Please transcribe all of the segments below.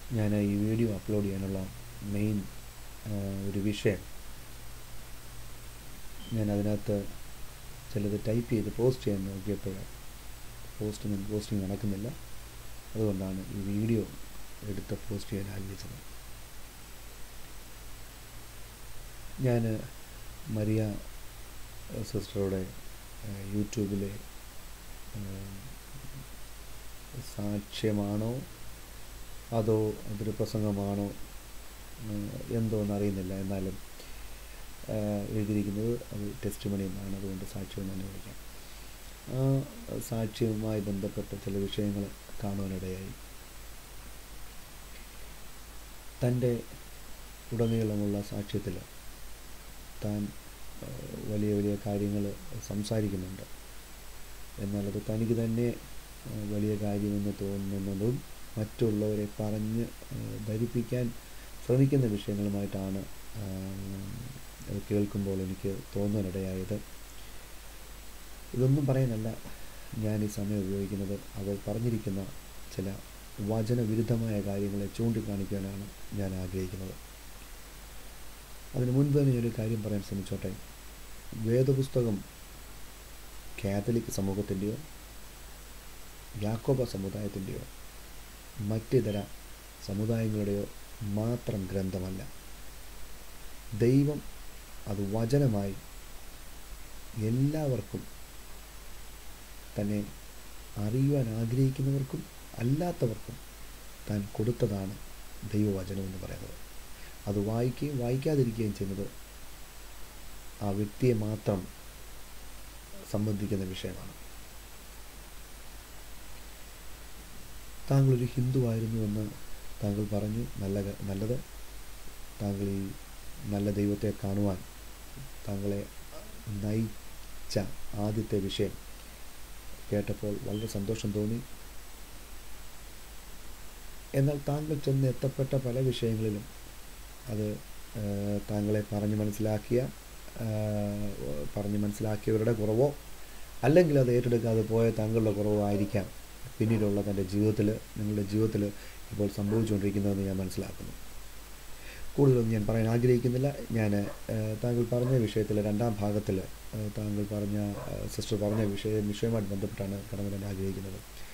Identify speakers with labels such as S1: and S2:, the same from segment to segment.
S1: ഞാൻ ഈ video upload ചെയ്യാനുള്ള മെയിൻ ഒരു വിഷയം ഞാൻ അതിനകത്ത് ചിലത് ടൈപ്പ് ചെയ്ത് പോസ്റ്റ് ചെയ്യാൻ നോക്കിയപ്പോൾ പോസ്റ്റ് പോസ്റ്റിംഗ് നടക്കുന്നില്ല അതുകൊണ്ടാണ് ഈ വീഡിയോ എടുത്ത് പോസ്റ്റ് ചെയ്യാൻ ആഗ്രഹിച്ചത് ഞാൻ മരിയ സിസ്റ്ററുടെ യൂട്യൂബിലെ സാക്ഷ്യമാണോ അതോ അതൊരു പ്രസംഗമാണോ എന്തോന്ന് അറിയുന്നില്ല എന്നാലും എഴുതിയിരിക്കുന്നത് അത് ടെസ്റ്റ് മണി എന്നാണ് അതുകൊണ്ട് സാക്ഷ്യം തന്നെ വിളിക്കാം ആ സാക്ഷ്യവുമായി ബന്ധപ്പെട്ട ചില വിഷയങ്ങൾ കാണുവാനിടയായി തൻ്റെ ഉടനീളമുള്ള സാക്ഷ്യത്തിൽ താൻ വലിയ വലിയ കാര്യങ്ങൾ സംസാരിക്കുന്നുണ്ട് എന്നാൽ അത് തനിക്ക് തന്നെ വലിയ കാര്യമെന്ന് തോന്നുന്നതും മറ്റുള്ളവരെ പറഞ്ഞ് ധരിപ്പിക്കാൻ ശ്രമിക്കുന്ന വിഷയങ്ങളുമായിട്ടാണ് അത് കേൾക്കുമ്പോൾ എനിക്ക് തോന്നാനിടയായത് ഇതൊന്നും പറയാനല്ല ഞാൻ ഈ സമയം ഉപയോഗിക്കുന്നത് അവർ പറഞ്ഞിരിക്കുന്ന ചില വചനവിരുദ്ധമായ കാര്യങ്ങളെ ചൂണ്ടിക്കാണിക്കാനാണ് ഞാൻ ആഗ്രഹിക്കുന്നത് അതിനു മുൻപ് തന്നെ ഞാനൊരു കാര്യം പറയാൻ ശ്രമിച്ചോട്ടെ വേദപുസ്തകം കാത്തലിക് സമൂഹത്തിൻ്റെയോ യാക്കോബ സമുദായത്തിൻ്റെയോ മറ്റിതര സമുദായങ്ങളുടെയോ മാത്രം ഗ്രന്ഥമല്ല ദൈവം അത് വചനമായി എല്ലാവർക്കും തന്നെ അറിയുവാൻ ആഗ്രഹിക്കുന്നവർക്കും അല്ലാത്തവർക്കും താൻ കൊടുത്തതാണ് ദൈവവചനം എന്ന് പറയുന്നത് അത് വായിക്കുകയും വായിക്കാതിരിക്കുകയും ചെയ്യുന്നത് ആ വ്യക്തിയെ മാത്രം സംബന്ധിക്കുന്ന വിഷയമാണ് താങ്കളൊരു ഹിന്ദുവായിരുന്നു എന്ന് താങ്കൾ പറഞ്ഞു നല്ല നല്ലത് താങ്കൾ ഈ നല്ല ദൈവത്തെ കാണുവാൻ താങ്കളെ നയിച്ച ആദ്യത്തെ വിഷയം കേട്ടപ്പോൾ വളരെ സന്തോഷം തോന്നി എന്നാൽ താങ്കൾ ചെന്ന് എത്തപ്പെട്ട പല വിഷയങ്ങളിലും അത് താങ്കളെ പറഞ്ഞു മനസ്സിലാക്കിയ പറഞ്ഞു മനസ്സിലാക്കിയവരുടെ കുറവോ അല്ലെങ്കിൽ അത് ഏറ്റെടുക്കാതെ പോയ താങ്കളുടെ കുറവോ ആയിരിക്കാം പിന്നീടുള്ള തൻ്റെ ജീവിതത്തിൽ നിങ്ങളുടെ ജീവിതത്തിൽ ഇപ്പോൾ സംഭവിച്ചുകൊണ്ടിരിക്കുന്നതെന്ന് ഞാൻ മനസ്സിലാക്കുന്നു കൂടുതലൊന്നും ഞാൻ പറയാൻ ആഗ്രഹിക്കുന്നില്ല ഞാൻ താങ്കൾ പറഞ്ഞ വിഷയത്തിൽ രണ്ടാം ഭാഗത്തിൽ താങ്കൾ പറഞ്ഞ സിസ്റ്റർ പറഞ്ഞ വിഷയം വിഷയവുമായിട്ട് ബന്ധപ്പെട്ടാണ് കടന്നു വരാൻ ആഗ്രഹിക്കുന്നത്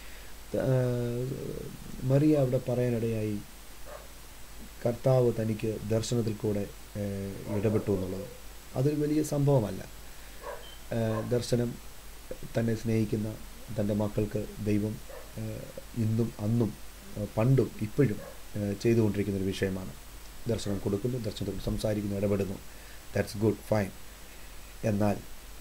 S1: മറിയ അവിടെ പറയാനിടയായി കർത്താവ് തനിക്ക് ദർശനത്തിൽ കൂടെ ഇടപെട്ടു എന്നുള്ളത് അതൊരു വലിയ സംഭവമല്ല ദർശനം തന്നെ സ്നേഹിക്കുന്ന തൻ്റെ മക്കൾക്ക് ദൈവം ഇന്നും അന്നും പണ്ടും ഇപ്പോഴും ചെയ്തുകൊണ്ടിരിക്കുന്ന ഒരു വിഷയമാണ് ദർശനം കൊടുക്കുന്നു ദർശനത്തിൽ സംസാരിക്കുന്നു ഇടപെടുന്നു ദാറ്റ്സ് ഗുഡ് ഫൈൻ എന്നാൽ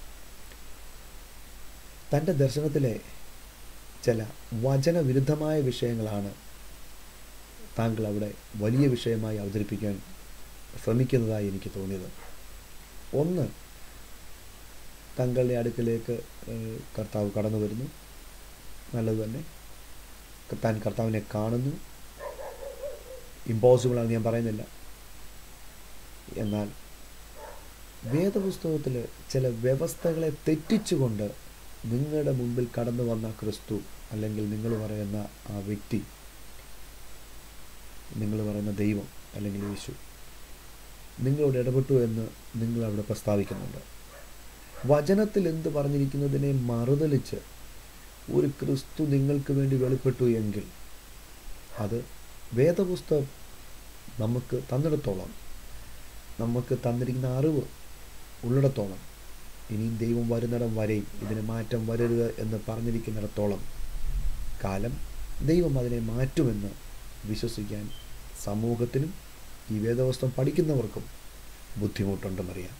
S1: തൻ്റെ ദർശനത്തിലെ ചില വചനവിരുദ്ധമായ വിഷയങ്ങളാണ് താങ്കൾ അവിടെ വലിയ വിഷയമായി അവതരിപ്പിക്കാൻ ശ്രമിക്കുന്നതായി എനിക്ക് തോന്നിയത് ഒന്ന് താങ്കളുടെ അടുക്കലേക്ക് കർത്താവ് കടന്നു വരുന്നു നല്ലത് തന്നെ താൻ കർത്താവിനെ കാണുന്നു ഇമ്പോസിബിളാണ് ഞാൻ പറയുന്നില്ല എന്നാൽ വേദപുസ്തകത്തിൽ ചില വ്യവസ്ഥകളെ തെറ്റിച്ചുകൊണ്ട് നിങ്ങളുടെ മുമ്പിൽ കടന്നു വന്ന ക്രിസ്തു അല്ലെങ്കിൽ നിങ്ങൾ പറയുന്ന ആ വ്യക്തി നിങ്ങൾ പറയുന്ന ദൈവം അല്ലെങ്കിൽ യേശു നിങ്ങളോട് ഇടപെട്ടു എന്ന് നിങ്ങൾ അവിടെ പ്രസ്താവിക്കുന്നുണ്ട് വചനത്തിൽ എന്ത് പറഞ്ഞിരിക്കുന്നതിനെ മറുതലിച്ച് ഒരു ക്രിസ്തു നിങ്ങൾക്ക് വേണ്ടി വെളിപ്പെട്ടു എങ്കിൽ അത് വേദപുസ്തകം നമുക്ക് തന്നിടത്തോളം നമുക്ക് തന്നിരിക്കുന്ന അറിവ് ഉള്ളിടത്തോളം ഇനിയും ദൈവം വരുന്നിടം വരെയും ഇതിന് മാറ്റം വരരുത് എന്ന് പറഞ്ഞിരിക്കുന്നിടത്തോളം കാലം ദൈവം അതിനെ മാറ്റുമെന്ന് വിശ്വസിക്കാൻ സമൂഹത്തിനും ഈ വേദവസ്തം പഠിക്കുന്നവർക്കും ബുദ്ധിമുട്ടുണ്ടെന്നറിയാം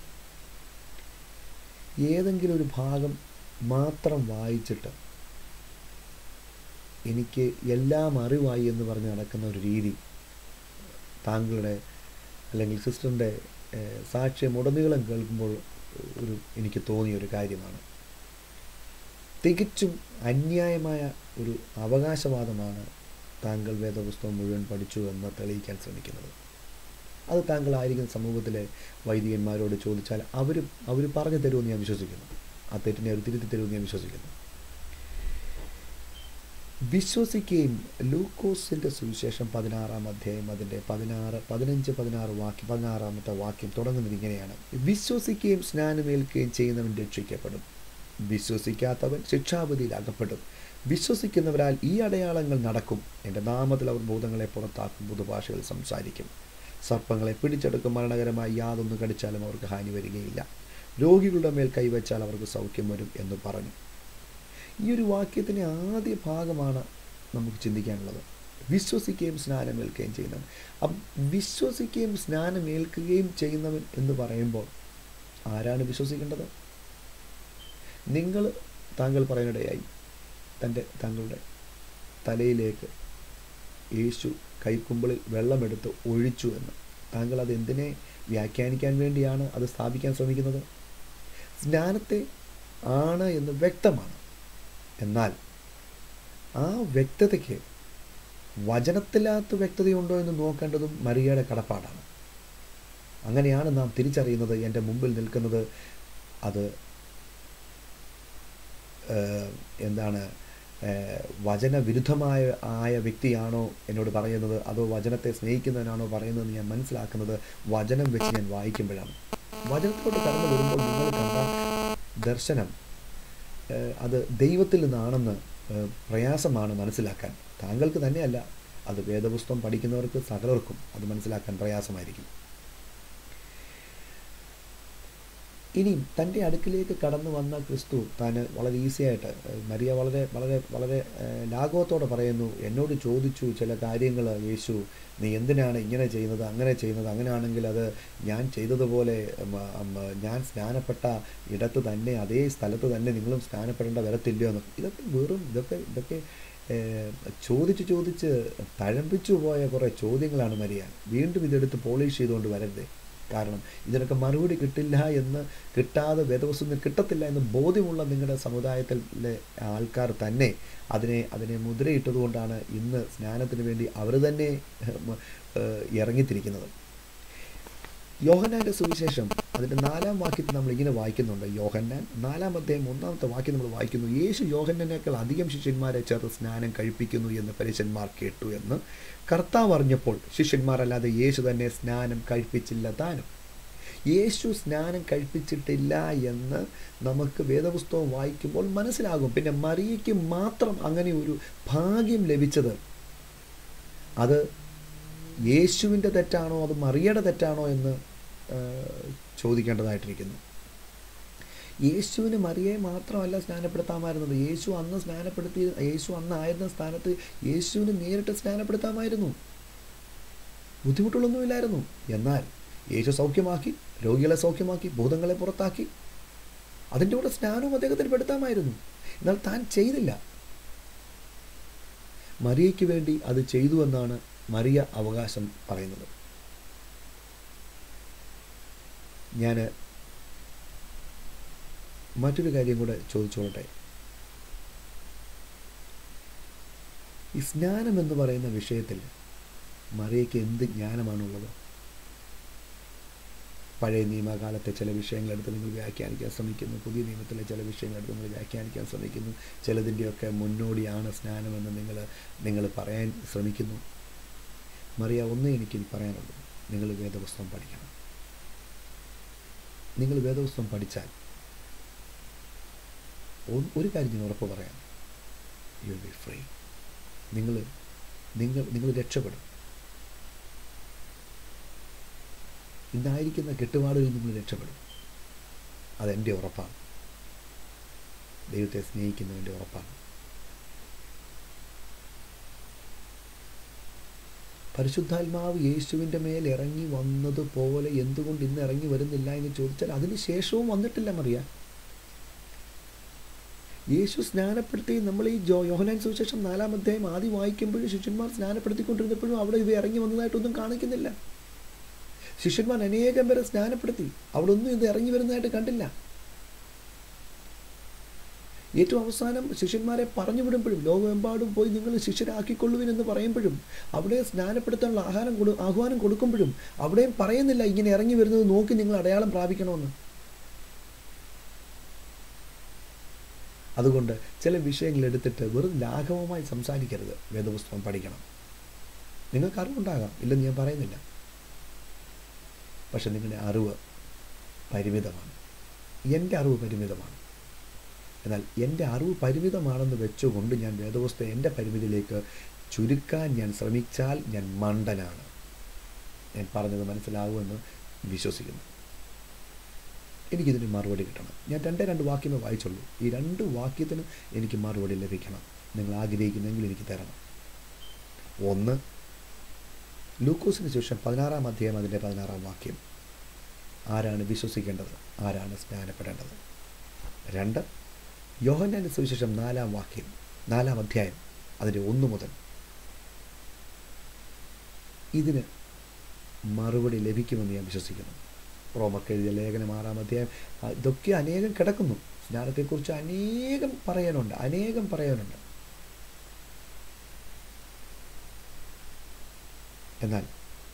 S1: ഏതെങ്കിലും ഒരു ഭാഗം മാത്രം വായിച്ചിട്ട് എനിക്ക് എല്ലാം അറിവായി എന്ന് പറഞ്ഞ് നടക്കുന്ന ഒരു രീതി താങ്കളുടെ അല്ലെങ്കിൽ സിസ്റ്ററിൻ്റെ സാക്ഷ്യം ഉടനീളം കേൾക്കുമ്പോൾ ഒരു എനിക്ക് തോന്നിയ ഒരു കാര്യമാണ് തികച്ചും അന്യായമായ ഒരു അവകാശവാദമാണ് താങ്കൾ വേദപുസ്തകം മുഴുവൻ പഠിച്ചു എന്ന് തെളിയിക്കാൻ ശ്രമിക്കുന്നത് അത് താങ്കളായിരിക്കുന്ന സമൂഹത്തിലെ വൈദികന്മാരോട് ചോദിച്ചാൽ അവർ അവർ പറഞ്ഞു തരുമെന്ന് ഞാൻ വിശ്വസിക്കുന്നു ആ തെറ്റിനെ അവർ തിരുത്തി തരുമെന്ന് ഞാൻ വിശ്വസിക്കുന്നു വിശ്വസിക്കുകയും ലൂക്കോസിൻ്റെ സുവിശേഷം പതിനാറാം അധ്യായം അതിൻ്റെ പതിനാറ് പതിനഞ്ച് പതിനാറ് വാക്യം പതിനാറാമത്തെ വാക്യം തുടങ്ങുന്നത് ഇങ്ങനെയാണ് വിശ്വസിക്കുകയും സ്നാനമേൽക്കുകയും ചെയ്യുന്നവൻ രക്ഷിക്കപ്പെടും വിശ്വസിക്കാത്തവൻ ശിക്ഷാപതിയിൽ അകപ്പെടും വിശ്വസിക്കുന്നവരാൽ ഈ അടയാളങ്ങൾ നടക്കും എൻ്റെ നാമത്തിൽ അവർ ഭൂതങ്ങളെ പുറത്താക്കും പുതുഭാഷകൾ സംസാരിക്കും സർപ്പങ്ങളെ പിടിച്ചെടുക്കും മരണകരമായി യാതൊന്ന് കടിച്ചാലും അവർക്ക് ഹാനി വരികയില്ല രോഗികളുടെ മേൽ കൈവച്ചാൽ അവർക്ക് സൗഖ്യം വരും എന്ന് പറഞ്ഞു ഈ ഒരു വാക്യത്തിൻ്റെ ആദ്യ ഭാഗമാണ് നമുക്ക് ചിന്തിക്കാനുള്ളത് വിശ്വസിക്കുകയും സ്നാനമേൽക്കുകയും ചെയ്യുന്നവൻ അപ്പം വിശ്വസിക്കുകയും സ്നാനമേൽക്കുകയും ചെയ്യുന്നവൻ എന്ന് പറയുമ്പോൾ ആരാണ് വിശ്വസിക്കേണ്ടത് നിങ്ങൾ താങ്കൾ പറയുന്നിടയായി തൻ്റെ താങ്കളുടെ തലയിലേക്ക് യേശു കൈക്കുമ്പിളിൽ വെള്ളമെടുത്ത് ഒഴിച്ചു എന്ന് താങ്കൾ അത് എന്തിനെ വ്യാഖ്യാനിക്കാൻ വേണ്ടിയാണ് അത് സ്ഥാപിക്കാൻ ശ്രമിക്കുന്നത് സ്നാനത്തെ ആണ് എന്ന് വ്യക്തമാണ് എന്നാൽ ആ വ്യക്തതയ്ക്ക് വചനത്തിലാത്ത വ്യക്തതയുണ്ടോ എന്ന് നോക്കേണ്ടതും മറിയയുടെ കടപ്പാടാണ് അങ്ങനെയാണ് നാം തിരിച്ചറിയുന്നത് എൻ്റെ മുമ്പിൽ നിൽക്കുന്നത് അത് എന്താണ് വചനവിരുദ്ധമായ ആയ വ്യക്തിയാണോ എന്നോട് പറയുന്നത് അതോ വചനത്തെ സ്നേഹിക്കുന്നവനാണോ പറയുന്നതെന്ന് ഞാൻ മനസ്സിലാക്കുന്നത് വചനം വെച്ച് ഞാൻ വായിക്കുമ്പോഴാണ് വചനത്തിലോട്ട് കടന്നു വരുമ്പോൾ നിങ്ങൾ കണ്ട ദർശനം അത് ദൈവത്തിൽ നിന്നാണെന്ന് പ്രയാസമാണ് മനസ്സിലാക്കാൻ താങ്കൾക്ക് തന്നെയല്ല അത് വേദപുസ്തകം പഠിക്കുന്നവർക്ക് സകലർക്കും അത് മനസ്സിലാക്കാൻ പ്രയാസമായിരിക്കും ഇനിയും തൻ്റെ അടുക്കിലേക്ക് കടന്നു വന്ന ക്രിസ്തു താൻ വളരെ ഈസിയായിട്ട് മരിയ വളരെ വളരെ വളരെ ലാഘവത്തോടെ പറയുന്നു എന്നോട് ചോദിച്ചു ചില കാര്യങ്ങൾ യേശു നീ എന്തിനാണ് ഇങ്ങനെ ചെയ്യുന്നത് അങ്ങനെ ചെയ്യുന്നത് അങ്ങനെയാണെങ്കിൽ അത് ഞാൻ ചെയ്തതുപോലെ ഞാൻ സ്നാനപ്പെട്ട ഇടത്ത് തന്നെ അതേ സ്ഥലത്ത് തന്നെ നിങ്ങളും സ്നാനപ്പെടേണ്ട വരത്തില്ലയോ എന്ന് ഇതൊക്കെ വെറും ഇതൊക്കെ ഇതൊക്കെ ചോദിച്ച് ചോദിച്ച് തഴമ്പിച്ചു പോയ കുറേ ചോദ്യങ്ങളാണ് മരിയ വീണ്ടും ഇതെടുത്ത് പോളിഷ് ചെയ്തുകൊണ്ട് വരരുതേ കാരണം ഇതിനൊക്കെ മറുപടി കിട്ടില്ല എന്ന് കിട്ടാതെ വേദവസ്തു കിട്ടത്തില്ല എന്ന് ബോധ്യമുള്ള നിങ്ങളുടെ സമുദായത്തിലെ ആൾക്കാർ തന്നെ അതിനെ അതിനെ മുദ്രയിട്ടതുകൊണ്ടാണ് ഇന്ന് സ്നാനത്തിന് വേണ്ടി അവർ തന്നെ ഇറങ്ങിത്തിരിക്കുന്നത് യോഹന്നാൻ്റെ സുവിശേഷം അതിൻ്റെ നാലാം വാക്യത്തിൽ നമ്മൾ ഇങ്ങനെ വായിക്കുന്നുണ്ട് യോഹന്നാൻ നാലാം അധ്യായം ഒന്നാമത്തെ വാക്യം നമ്മൾ വായിക്കുന്നു യേശു യോഹന്നനേക്കാൾ അധികം ശിഷ്യന്മാരെ ചേർത്ത് സ്നാനം കഴിപ്പിക്കുന്നു എന്ന് പരീശന്മാർ കേട്ടു എന്ന് കർത്താവ് അറിഞ്ഞപ്പോൾ ശിഷ്യന്മാരല്ലാതെ യേശു തന്നെ സ്നാനം കഴിപ്പിച്ചില്ല താനും യേശു സ്നാനം കഴിപ്പിച്ചിട്ടില്ല എന്ന് നമുക്ക് വേദപുസ്തകം വായിക്കുമ്പോൾ മനസ്സിലാകും പിന്നെ മറിയയ്ക്ക് മാത്രം അങ്ങനെ ഒരു ഭാഗ്യം ലഭിച്ചത് അത് യേശുവിൻ്റെ തെറ്റാണോ അത് മറിയയുടെ തെറ്റാണോ എന്ന് ചോദിക്കേണ്ടതായിട്ടിരിക്കുന്നു യേശുവിന് മറിയയെ മാത്രമല്ല സ്നാനപ്പെടുത്താമായിരുന്നത് യേശു അന്ന് സ്നാനപ്പെടുത്തി യേശു അന്നായിരുന്ന സ്ഥാനത്ത് യേശുവിന് നേരിട്ട് സ്നാനപ്പെടുത്താമായിരുന്നു ബുദ്ധിമുട്ടുകളൊന്നുമില്ലായിരുന്നു എന്നാൽ യേശു സൗഖ്യമാക്കി രോഗികളെ സൗഖ്യമാക്കി ഭൂതങ്ങളെ പുറത്താക്കി അതിൻ്റെ കൂടെ സ്നാനവും അദ്ദേഹത്തിന് പെടുത്താമായിരുന്നു എന്നാൽ താൻ ചെയ്തില്ല മറിയയ്ക്ക് വേണ്ടി അത് ചെയ്തു എന്നാണ് മറിയ അവകാശം പറയുന്നത് ഞാൻ മറ്റൊരു കാര്യം കൂടെ ചോദിച്ചോളട്ടെ ഈ സ്നാനം എന്ന് പറയുന്ന വിഷയത്തിൽ മറിയയ്ക്ക് എന്ത് ജ്ഞാനമാണുള്ളത് പഴയ നിയമകാലത്തെ ചില വിഷയങ്ങളെടുത്ത് നിങ്ങൾ വ്യാഖ്യാനിക്കാൻ ശ്രമിക്കുന്നു പുതിയ നിയമത്തിലെ ചില വിഷയങ്ങളെടുത്ത് നിങ്ങൾ വ്യാഖ്യാനിക്കാൻ ശ്രമിക്കുന്നു ചിലതിൻ്റെയൊക്കെ മുന്നോടിയാണ് സ്നാനമെന്ന് നിങ്ങൾ നിങ്ങൾ പറയാൻ ശ്രമിക്കുന്നു മറിയ ഒന്നേ എനിക്ക് പറയാനുള്ളൂ നിങ്ങൾ വേദപുസ്തകം പഠിക്കണം നിങ്ങൾ വേദപുസ്തകം പഠിച്ചാൽ ഒരു കാര്യം ഞാൻ ഉറപ്പ് പറയാം യു ബി ഫ്രീ നിങ്ങൾ നിങ്ങൾ നിങ്ങൾ രക്ഷപ്പെടും ഇന്നായിരിക്കുന്ന കെട്ടുപാടുകളിൽ നിങ്ങൾ രക്ഷപ്പെടും അതെൻ്റെ ഉറപ്പാണ് ദൈവത്തെ സ്നേഹിക്കുന്നതിൻ്റെ ഉറപ്പാണ് പരിശുദ്ധാത്മാവ് യേശുവിൻ്റെ മേൽ ഇറങ്ങി വന്നതുപോലെ എന്തുകൊണ്ട് ഇന്ന് ഇറങ്ങി വരുന്നില്ല എന്ന് ചോദിച്ചാൽ അതിന് ശേഷവും വന്നിട്ടില്ല മറിയാൻ യേശു സ്നാനപ്പെടുത്തി നമ്മൾ ഈ ജോ യോഹനാൻ സുവിശേഷം നാലാം അധ്യായം ആദ്യം വായിക്കുമ്പോഴും ശിഷ്യന്മാർ സ്നാനപ്പെടുത്തിക്കൊണ്ടിരുന്നപ്പോഴും അവിടെ ഇവ ഇറങ്ങി വന്നതായിട്ടൊന്നും കാണിക്കുന്നില്ല ശിഷ്യന്മാർ അനേകം പേരെ സ്നാനപ്പെടുത്തി അവിടെ ഒന്നും ഇത് ഇറങ്ങി വരുന്നതായിട്ട് കണ്ടില്ല ഏറ്റവും അവസാനം ശിഷ്യന്മാരെ പറഞ്ഞു വിടുമ്പോഴും ലോകമെമ്പാടും പോയി നിങ്ങൾ ശിഷ്യരാക്കിക്കൊള്ളുവിൻ എന്ന് പറയുമ്പോഴും അവിടെ സ്നാനപ്പെടുത്താനുള്ള ആഹാരം കൊടു ആഹ്വാനം കൊടുക്കുമ്പോഴും അവിടെയും പറയുന്നില്ല ഇങ്ങനെ ഇറങ്ങി വരുന്നത് നോക്കി നിങ്ങൾ അടയാളം പ്രാപിക്കണമെന്ന് അതുകൊണ്ട് ചില വിഷയങ്ങൾ എടുത്തിട്ട് വെറും ലാഘവമായി സംസാരിക്കരുത് വേദപുസ്തകം പഠിക്കണം നിങ്ങൾക്ക് അറിവുണ്ടാകാം ഇല്ലെന്ന് ഞാൻ പറയുന്നില്ല പക്ഷെ നിങ്ങളുടെ അറിവ് പരിമിതമാണ് എൻ്റെ അറിവ് പരിമിതമാണ് എന്നാൽ എൻ്റെ അറിവ് പരിമിതമാണെന്ന് വെച്ചുകൊണ്ട് ഞാൻ വേദപുസ്തകം എൻ്റെ പരിമിതിയിലേക്ക് ചുരുക്കാൻ ഞാൻ ശ്രമിച്ചാൽ ഞാൻ മണ്ടനാണ് ഞാൻ പറഞ്ഞത് മനസ്സിലാകുമെന്ന് വിശ്വസിക്കുന്നു എനിക്കിതിന് മറുപടി കിട്ടണം ഞാൻ രണ്ടേ രണ്ട് വാക്യമേ വായിച്ചുള്ളൂ ഈ രണ്ട് വാക്യത്തിന് എനിക്ക് മറുപടി ലഭിക്കണം നിങ്ങൾ ആഗ്രഹിക്കുന്നെങ്കിൽ എനിക്ക് തരണം ഒന്ന് ലൂക്കോസിന് ശേഷം പതിനാറാം അധ്യായം അതിൻ്റെ പതിനാറാം വാക്യം ആരാണ് വിശ്വസിക്കേണ്ടത് ആരാണ് സ്നാനപ്പെടേണ്ടത് രണ്ട് യോഹന്നാൻ്റെ സുവിശേഷം നാലാം വാക്യം നാലാം അധ്യായം അതിൻ്റെ ഒന്ന് മുതൽ ഇതിന് മറുപടി ലഭിക്കുമെന്ന് ഞാൻ വിശ്വസിക്കുന്നു റോമക്ക് എഴുതിയ ലേഖനം ആറാം അധ്യായം ആ, ഇതൊക്കെ അനേകം കിടക്കുന്നു സ്നാനത്തെക്കുറിച്ച് അനേകം പറയാനുണ്ട് അനേകം പറയാനുണ്ട് എന്നാൽ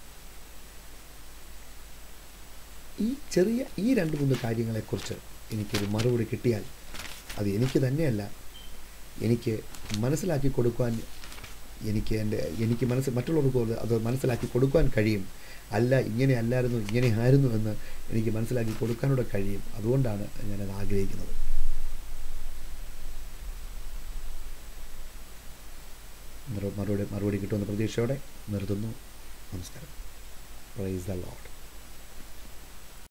S1: ഈ ചെറിയ ഈ രണ്ട് മൂന്ന് കാര്യങ്ങളെക്കുറിച്ച് എനിക്കൊരു മറുപടി കിട്ടിയാൽ അത് എനിക്ക് തന്നെയല്ല എനിക്ക് മനസ്സിലാക്കി കൊടുക്കുവാൻ എനിക്ക് എൻ്റെ എനിക്ക് മനസ്സ് മറ്റുള്ളവർക്ക് അത് മനസ്സിലാക്കി കൊടുക്കുവാൻ കഴിയും അല്ല ഇങ്ങനെ അല്ലായിരുന്നു ഇങ്ങനെ ആയിരുന്നു എന്ന് എനിക്ക് മനസ്സിലാക്കി കൊടുക്കാനൂടെ കഴിയും അതുകൊണ്ടാണ് ഞാനത് ആഗ്രഹിക്കുന്നത് മറുപടി മറുപടി കിട്ടുമെന്ന പ്രതീക്ഷയോടെ നിർത്തുന്നു നമസ്കാരം പ്രൈസ് ദ ലോഡ്